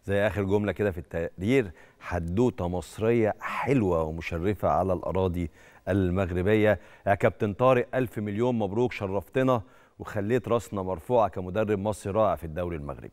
زي اخر جمله كده في التقرير حدوته مصريه حلوه ومشرفه على الاراضي المغربيه يا كابتن طارق الف مليون مبروك شرفتنا وخليت راسنا مرفوعه كمدرب مصري رائع في الدوري المغربي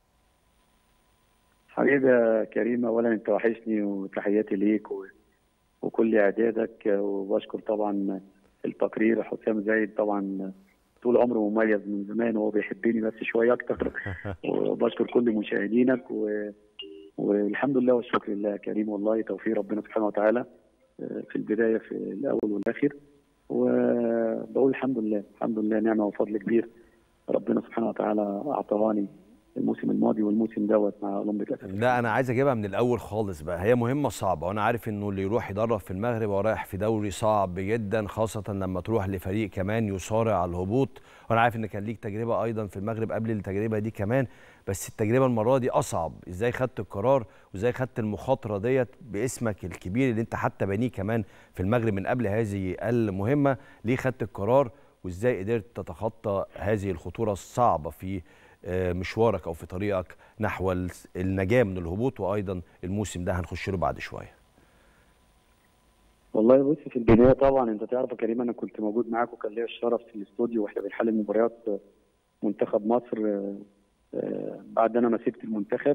حبيبي يا كريم اولا انت وحشني وتحياتي ليك و... وكل اعدادك وبشكر طبعا التقرير حسام زايد طبعا طول عمره مميز من زمان وهو بيحبني بس شويه اكتر وبشكر كل مشاهدينك و... والحمد لله والشكر لله يا كريم والله توفيق ربنا سبحانه وتعالى في البدايه في الاول والاخر وبقول الحمد لله الحمد لله نعمه وفضل كبير ربنا سبحانه وتعالى اعطاني الموسم الماضي والموسم دوت مع اولمبيك الاسد لا انا عايز اجيبها من الاول خالص بقى هي مهمه صعبه وانا عارف انه اللي يروح يدرب في المغرب هو رايح في دوري صعب جدا خاصه لما تروح لفريق كمان يصارع على الهبوط وانا عارف ان كان ليك تجربه ايضا في المغرب قبل التجربه دي كمان بس التجربه المره دي اصعب ازاي خدت القرار وازاي خدت المخاطره ديت باسمك الكبير اللي انت حتى بنيه كمان في المغرب من قبل هذه المهمه ليه خدت القرار وازاي قدرت تتخطى هذه الخطوره الصعبه في مشوارك او في طريقك نحو النجاه من الهبوط وايضا الموسم ده هنخش له بعد شويه. والله بص في البدايه طبعا انت تعرف يا كريم انا كنت موجود معاك وكان ليا الشرف في الاستوديو واحنا بنحلل مباريات منتخب مصر بعد انا ما سبت المنتخب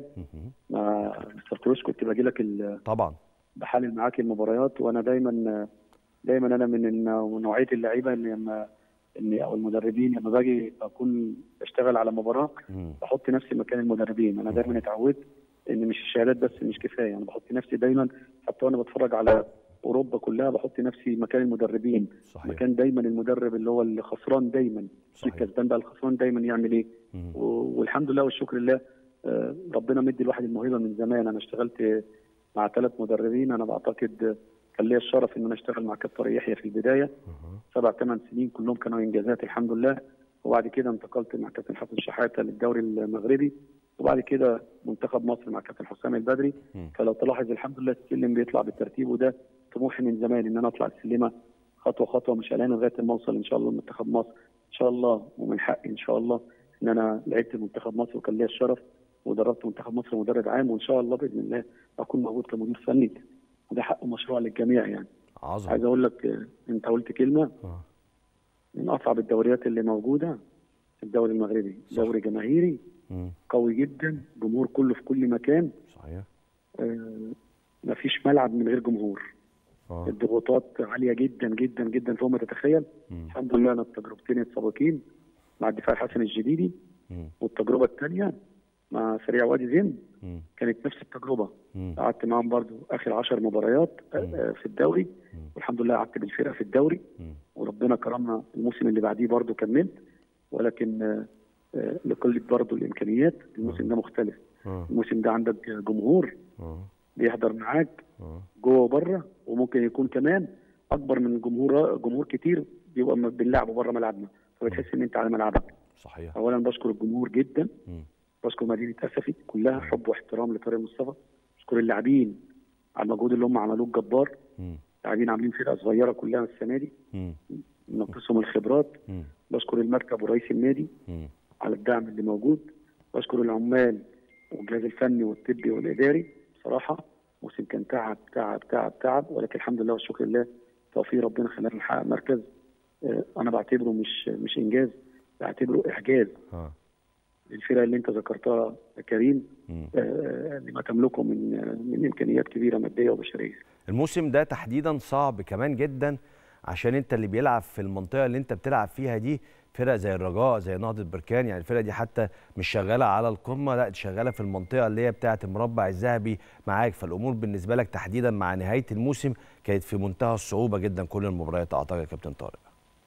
مع مستر كروش كنت باجي لك طبعا بحلل معاك المباريات وانا دايما دايما انا من نوعيه اللعيبه اللي لما اني او المدربين لما باجي اكون بشتغل على مباراه بحط نفسي مكان المدربين انا دايما اتعودت ان مش الشهادات بس مش كفايه انا بحط نفسي دايما حتى وانا بتفرج على اوروبا كلها بحط نفسي مكان المدربين صحيح. مكان دايما المدرب اللي هو اللي خسران دايما الكسبان بقى الخسران دايما يعمل ايه والحمد لله والشكر لله ربنا مدي الواحد الموهبه من زمان انا اشتغلت مع ثلاث مدربين انا بعتقد كان ليا الشرف ان انا اشتغل مع كابتن طارق يحيى في البدايه سبع ثمان سنين كلهم كانوا انجازات الحمد لله وبعد كده انتقلت مع كابتن حسن شحاته للدوري المغربي وبعد كده منتخب مصر مع كابتن حسام البدري فلو تلاحظ الحمد لله السلم بيطلع بالترتيب وده طموحي من زمان ان انا اطلع السلمه خطوه خطوه مش قلقان لغايه ما اوصل ان شاء الله لمنتخب مصر ان شاء الله ومن حقي ان شاء الله ان انا لعبت منتخب مصر وكان ليا الشرف ودربت منتخب مصر مدرب عام وان شاء الله باذن الله اكون موجود كمدير فني وده حق مشروع للجميع يعني عظم عايز اقول لك انت قلت كلمه آه. من اصعب الدوريات اللي موجوده في الدوري المغربي صح. دوري جماهيري مم. قوي جدا جمهور كله في كل مكان صحيح آه مفيش ملعب من غير جمهور اه الضغوطات عاليه جدا جدا جدا فوق ما تتخيل مم. الحمد لله انا التجربتين السابقين مع الدفاع الحسن الجديدي مم. والتجربه الثانيه مع سريع وادي زين مم. كانت نفس التجربه مم. قعدت معاهم برضو اخر 10 مباريات آه، مم. آه، في الدوري مم. والحمد لله قعدت بالفرقه في الدوري مم. وربنا كرمنا الموسم اللي بعديه برضو كملت ولكن آه، آه، لقله برضو الامكانيات الموسم ده مختلف اه الموسم ده عندك جمهور اه بيحضر معاك اه جوه وبره وممكن يكون كمان اكبر من جمهور جمهور كتير بيبقى م- بنلعبه بره ملعبنا فبتحس ان انت على ملعبك صحيح اولا بشكر الجمهور جدا مم. بشكر مدينه اسفي كلها حب واحترام لطارق مصطفى بشكر اللاعبين على المجهود اللي هم عملوه الجبار مم. لاعبين عاملين فرقه صغيره كلها السنه دي مم. نقصهم الخبرات مم. بشكر المكتب ورئيس النادي مم. على الدعم اللي موجود بشكر العمال والجهاز الفني والطبي والاداري بصراحه موسم كان تعب تعب تعب تعب ولكن الحمد لله والشكر لله توفيق ربنا خلانا نحقق مركز آه، انا بعتبره مش مش انجاز بعتبره اعجاز اه للفرق اللي انت ذكرتها يا كريم مم. آه، لما تملكه من من امكانيات كبيره ماديه وبشريه الموسم ده تحديدا صعب كمان جدا عشان انت اللي بيلعب في المنطقه اللي انت بتلعب فيها دي فرق زي الرجاء زي نهضه بركان يعني الفرقه دي حتى مش شغاله على القمه لا دي شغاله في المنطقه اللي هي بتاعه المربع الذهبي معاك فالامور بالنسبه لك تحديدا مع نهايه الموسم كانت في منتهى الصعوبه جدا كل المباريات اعتقد يا كابتن طارق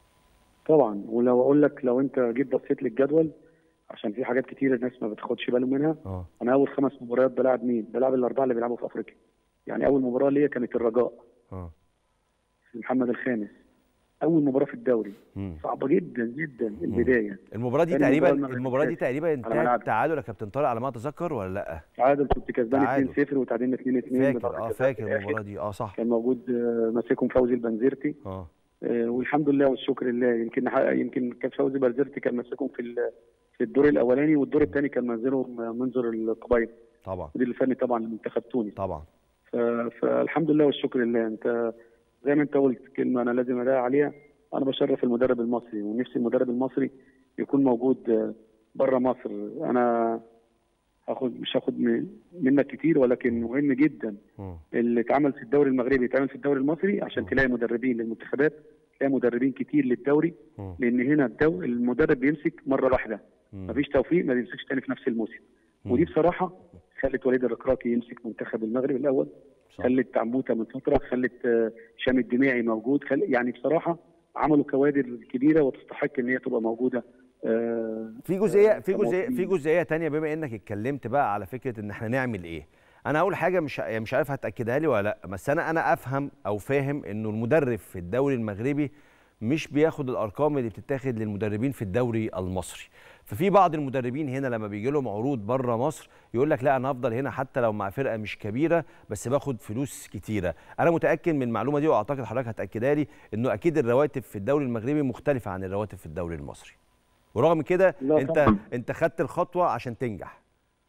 طبعا ولو اقول لك لو انت جيت بصيت للجدول عشان في حاجات كتير الناس ما بتاخدش بالهم منها اه انا اول خمس مباريات بلعب مين؟ بلعب الاربعه اللي بيلعبوا في افريقيا. يعني اول مباراه ليا كانت الرجاء اه في محمد الخامس. اول مباراه في الدوري مم. صعبه جدا جدا البدايه. المباراه دي تاني تقريبا مباراة المغرب المباراه دي كانت تقريبا على انتهت ملعبي. تعادل يا كابتن طارق على ما اتذكر ولا لا تعادل كنت كسبان تعادل. 2-0 وتعادلنا 2-2 فاكر اه فاكر المباراه دي اه صح كان موجود آه، ماسكهم فوزي البنزرتي اه آه، والحمد لله والشكر لله يمكن حقق- يمكن كان فوزي البنزرتي كان ماسكهم في ال- في الدور الاولاني والدور الثاني كان منزلهم منذر القبيل طبعا المدير الفني طبعا لمنتخب تونس طبعا ف- فالحمد لله والشكر لله انت زي ما انت قلت كلمه انا لازم ادعي عليها انا بشرف المدرب المصري ونفسي المدرب المصري يكون موجود بره مصر انا هاخد مش هاخد من- منك كتير ولكن مهم جدا مم. اللي اتعمل في الدوري المغربي يتعمل في الدوري المصري عشان تلاقي مدربين للمنتخبات تلاقي مدربين كتير للدوري مم. لان هنا الدو... المدرب بيمسك مره واحده مم. مفيش توفيق ما بيمسكش تاني في نفس الموسم ودي بصراحه خلت وليد الركراكي يمسك منتخب المغرب الاول صح. خلت عموته من فتره خلت آه، هشام الدماعي موجود خل... يعني بصراحه عملوا كوادر كبيره وتستحق ان هي تبقى موجوده آه، في جزئيه في كمواطنين. جزئيه في جزئيه تانية بما انك اتكلمت بقى على فكره ان احنا نعمل ايه انا اول حاجه مش يعني مش عارف هتاكدها لي ولا لا بس انا انا افهم او فاهم انه المدرب في الدوري المغربي مش بياخد الارقام اللي بتتاخد للمدربين في الدوري المصري ففي بعض المدربين هنا لما بيجي لهم عروض بره مصر يقول لك لا انا هفضل هنا حتى لو مع فرقه مش كبيره بس باخد فلوس كتيره انا متاكد من المعلومه دي واعتقد حضرتك هتاكدها لي انه اكيد الرواتب في الدوري المغربي مختلفه عن الرواتب في الدوري المصري ورغم كده لا انت طبعاً. انت خدت الخطوه عشان تنجح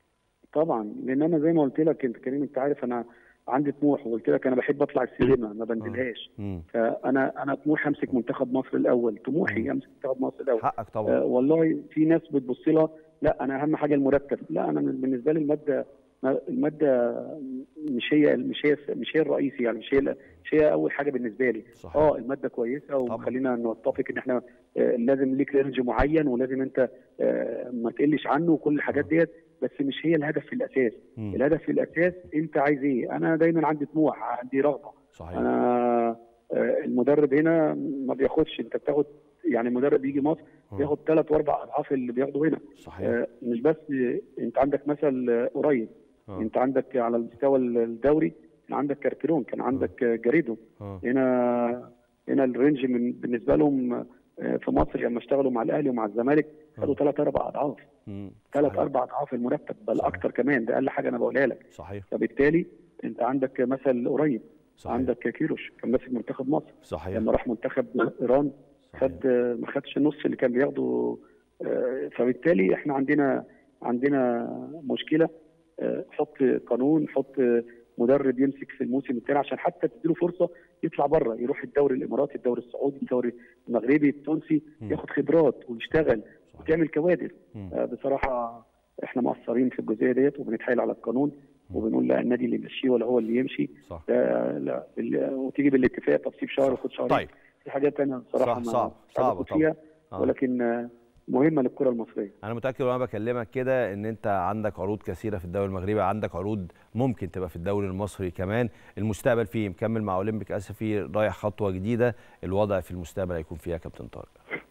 طبعا لان انا زي ما قلت لك انت كريم انت عارف انا عندي طموح وقلت لك انا بحب اطلع السينما ما بنزلهاش مم. فانا انا طموحي امسك منتخب مصر الاول طموحي امسك منتخب مصر الاول حقك طبعا آه والله في ناس بتبص لها لا انا اهم حاجه المرتب لا انا بالنسبه لي الماده الماده مش هي مش هي مش هي الرئيسي يعني مش هي مش هي اول حاجه بالنسبه لي صحيح. اه الماده كويسه وخلينا نتفق ان احنا آه لازم ليك رينج معين ولازم انت آه ما تقلش عنه وكل الحاجات ديت بس مش هي الهدف في الاساس مم. الهدف في الاساس انت عايز ايه انا دايما عندي طموح عندي رغبه صحيح انا آه، المدرب هنا ما بياخدش انت بتاخد يعني مدرب يجي مصر مم. بياخد ثلاث واربع اضعاف اللي بياخده هنا صحيح آه، مش بس آه، انت عندك مثل آه، قريب آه. انت عندك على المستوى الدوري كان عندك كارتيرون كان عندك آه، جاريدو آه. هنا هنا الرينج من بالنسبه لهم آه، في مصر لما اشتغلوا مع الاهلي ومع الزمالك خدوا ثلاث اربع اضعاف مم. ثلاث صحيح. اربع اضعاف المرتب بل صحيح. اكتر كمان ده اقل حاجه انا بقولها لك صحيح فبالتالي انت عندك مثل قريب صحيح عندك كيروش كان ماسك منتخب مصر صحيح لما راح منتخب ايران صحيح. خد ما خدش النص اللي كان بياخده آه، فبالتالي احنا عندنا عندنا مشكله آه، حط قانون حط مدرب يمسك في الموسم الثاني عشان حتى تديله فرصه يطلع بره يروح الدوري الاماراتي الدوري السعودي الدوري المغربي التونسي مم. ياخد خبرات ويشتغل صحيح. وتعمل كوادر مم. آه، بصراحه احنا مقصرين في الجزئيه ديت وبنتحايل على القانون وبنقول لا النادي اللي يمشيه ولا هو اللي يمشي صح ده لا بال- وتيجي بالاتفاق طب سيب شهر وخد شهرين طيب في حاجات تانية بصراحه صح، ما- صعب، مش عايز صعبة أخوض فيها آه. ولكن آه، مهمه للكره المصريه انا متاكد وانا بكلمك كده ان انت عندك عروض كثيره في الدوري المغربي عندك عروض ممكن تبقى في الدوري المصري كمان المستقبل فيه مكمل مع اولمبيك اسفي رايح خطوه جديده الوضع في المستقبل هيكون فيها كابتن طارق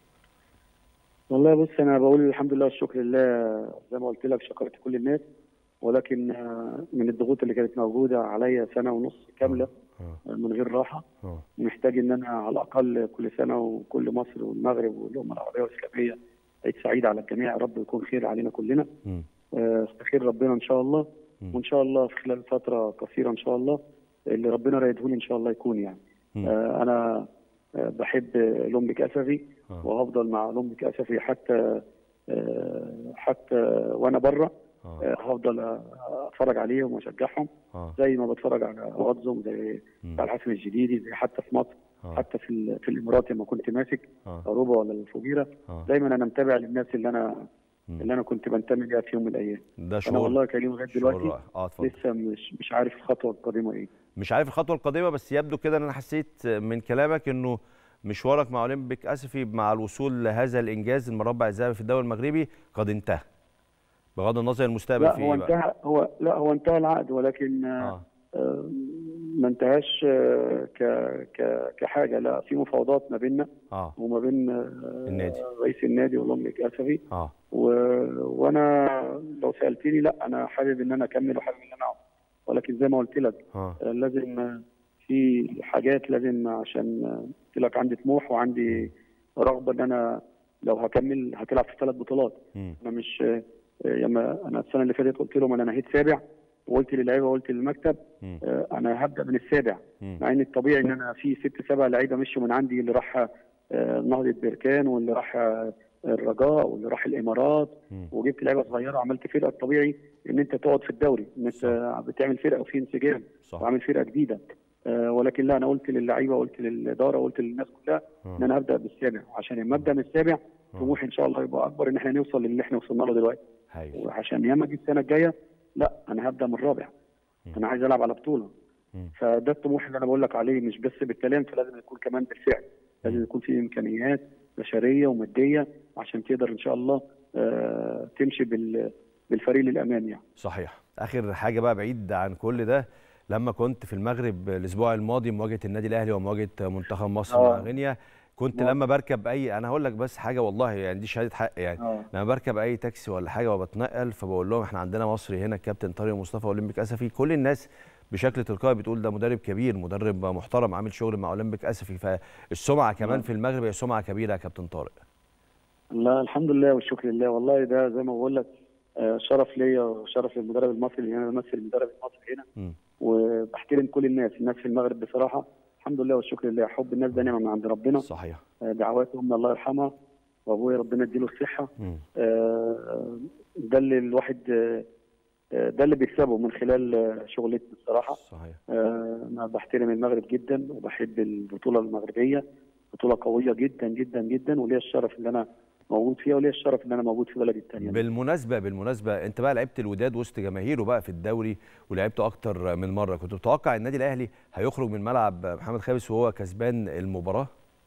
والله بص انا بقول الحمد لله والشكر لله زي ما قلت لك شكرت كل الناس ولكن آه، من الضغوط اللي كانت موجوده عليا سنه ونص كامله اه آه، من غير راحه اه محتاج ان انا على الاقل كل سنه وكل مصر والمغرب والامه العربيه والاسلاميه عيد سعيد على الجميع يا رب يكون خير علينا كلنا مم. آه، استخير ربنا ان شاء الله مم. وان شاء الله في خلال فتره قصيره ان شاء الله اللي ربنا رايده لي ان شاء الله يكون يعني مم. آه، انا آه، بحب لومبك اسفي آه. وهفضل مع لومبك اسفي حتى آه، حتى وانا بره اه آه، هفضل آه، اتفرج عليهم واشجعهم اه زي ما بتفرج على غطزم زي مم. بتاع الحسن الجديدي زي حتى في مصر اه حتى في ال- في الامارات لما كنت ماسك اه عروبه ولا الفجيره اه دايما انا متابع للناس اللي انا مم. اللي انا كنت بنتمي ليها في يوم من الايام ده انا شعور والله كريم لغايه شعور دلوقتي رائع. اه اتفضل لسه مش مش عارف الخطوه القادمه ايه مش عارف الخطوه القادمه بس يبدو كده ان انا حسيت من كلامك انه مشوارك مع اولمبيك اسفي مع الوصول لهذا الانجاز المربع الذهبي في الدوري المغربي قد انتهى بغض النظر المستقبل لا فيه هو ايه بقى انتهى هو لا هو انتهى العقد ولكن آه. اه آه، ما انتهاش آه، ك ك كحاجه لا في مفاوضات ما بيننا اه وما بين آه، النادي. رئيس النادي والملك اسفي اه و... وانا لو سالتني لا انا حابب ان انا اكمل وحابب ان انا اقعد ولكن زي ما قلت لك اه آه، لازم آه، في حاجات لازم عشان آه، قلت لك عندي طموح وعندي رغبه ان انا لو هكمل هتلعب في ثلاث بطولات مم. انا مش آه، لما انا السنه اللي فاتت قلت لهم انا نهيت سابع وقلت للعيبه وقلت للمكتب مم. آه، انا هبدا من السابع مم. مع ان الطبيعي ان انا في ست سبع لعيبه مشوا من عندي اللي راح آه، نهضه بركان واللي راح آه، الرجاء واللي راح الامارات وجبت لعيبه صغيره وعملت فرقه الطبيعي ان انت تقعد في الدوري ان انت بتعمل فرقه وفي انسجام صح. وعامل فرقه جديده آه، ولكن لا انا قلت للعيبه وقلت للاداره وقلت للناس كلها ان انا هبدا بالسابع وعشان لما ابدا من السابع طموحي ان شاء الله يبقى اكبر ان احنا نوصل للي احنا وصلنا له دلوقتي هايل وعشان ياما اجي السنه الجايه لا انا هبدا من الرابع انا عايز العب على بطوله فده الطموح اللي انا بقول لك عليه مش بس بالكلام فلازم يكون كمان بالفعل لازم يكون في امكانيات بشريه وماديه عشان تقدر ان شاء الله آه، تمشي بال بالفريق للامام يعني صحيح اخر حاجه بقى بعيد عن كل ده لما كنت في المغرب الاسبوع الماضي مواجهه النادي الاهلي ومواجهه منتخب مصر آه. مع غينيا كنت آه. لما بركب اي انا هقول لك بس حاجه والله يعني دي شهاده حق يعني آه. لما بركب اي تاكسي ولا حاجه وبتنقل فبقول لهم احنا عندنا مصري هنا الكابتن طارق مصطفى اولمبيك اسفي كل الناس بشكل تلقائي بتقول ده مدرب كبير مدرب محترم عامل شغل مع اولمبيك اسفي فالسمعه كمان آه. في المغرب هي سمعه كبيره يا كابتن طارق لا الحمد لله والشكر لله والله ده زي ما بقول لك آه، شرف ليا وشرف للمدرب المصري اللي انا بمثل المدرب المصري هنا مم. وبحترم كل الناس الناس في المغرب بصراحه الحمد لله والشكر لله حب الناس ده نعمه من عند ربنا صحيح آه، دعواتهم الله يرحمها وابويا ربنا يديله الصحه مم. آه، ده اللي الواحد آه، آه، ده اللي بيكسبه من خلال آه، شغلتي الصراحه صحيح آه، انا بحترم المغرب جدا وبحب البطوله المغربيه بطوله قويه جدا جدا جدا وليا الشرف ان انا موجود فيها وليا الشرف ان انا موجود في بلدي الثانيه بالمناسبه بالمناسبه انت بقى لعبت الوداد وسط جماهيره بقى في الدوري ولعبته اكتر من مره كنت متوقع النادي الاهلي هيخرج من ملعب محمد خامس وهو كسبان المباراه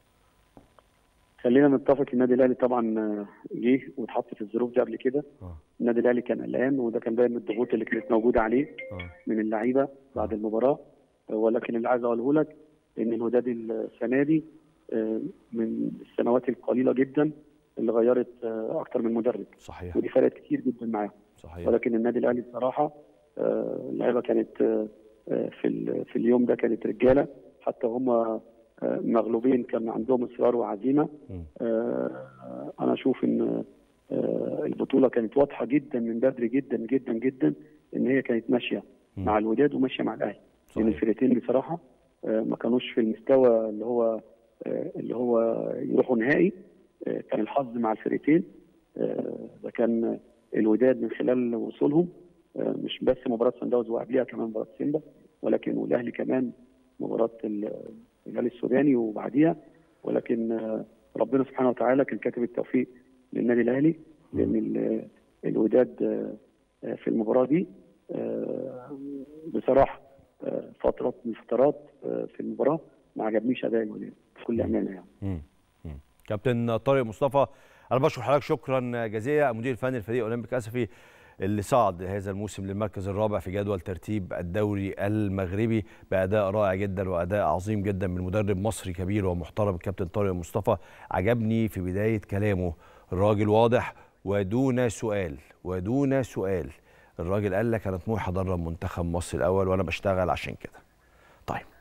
خلينا نتفق النادي الاهلي طبعا آه، جه واتحط في الظروف دي قبل كده اه النادي الاهلي كان قلقان وده كان باين من الضغوط اللي كانت موجوده عليه اه من اللعيبه بعد المباراه آه، ولكن اللي عايز اقوله لك ان الوداد السنه دي آه، من السنوات القليله جدا اللي غيرت آه، اكتر من مدرب صحيح ودي فرقت كتير جدا معاهم صحيح ولكن النادي الاهلي بصراحه آه، اللعيبه كانت آه، آه، في ال- في اليوم ده كانت رجاله حتى هم آه، مغلوبين كان عندهم اصرار وعزيمه مم. آه، انا اشوف ان آه، البطوله كانت واضحه جدا من بدري جدا جدا جدا ان هي كانت ماشيه مم. مع الوداد وماشيه مع الاهلي لان صحيح الفرقتين بصراحه آه، ما كانوش في المستوى اللي هو آه، اللي هو يروحوا نهائي آه، كان الحظ مع الفرقتين آه، ده كان الوداد من خلال وصولهم آه، مش بس مباراه سان داونز وقبلها كمان مباراه سيمبا ولكن والاهلي كمان مباراه ال- الهلال السوداني وبعديها ولكن آه، ربنا سبحانه وتعالى كان كاتب التوفيق للنادي الاهلي لان ال- الوداد آه، آه، في المباراه دي آه، بصراحه آه، فترات من الفترات آه، في المباراه ما عجبنيش اداء الوداد بكل امانه يعني مم. مم. كابتن طارق مصطفى انا بشكر حضرتك شكرا جزيلا المدير الفني لفريق اولمبيك اسفي اللي صعد هذا الموسم للمركز الرابع في جدول ترتيب الدوري المغربي باداء رائع جدا واداء عظيم جدا من مدرب مصري كبير ومحترم الكابتن طارق مصطفى عجبني في بدايه كلامه الراجل واضح ودون سؤال ودون سؤال الراجل قال لك انا طموحي ادرب منتخب مصر الاول وانا بشتغل عشان كده طيب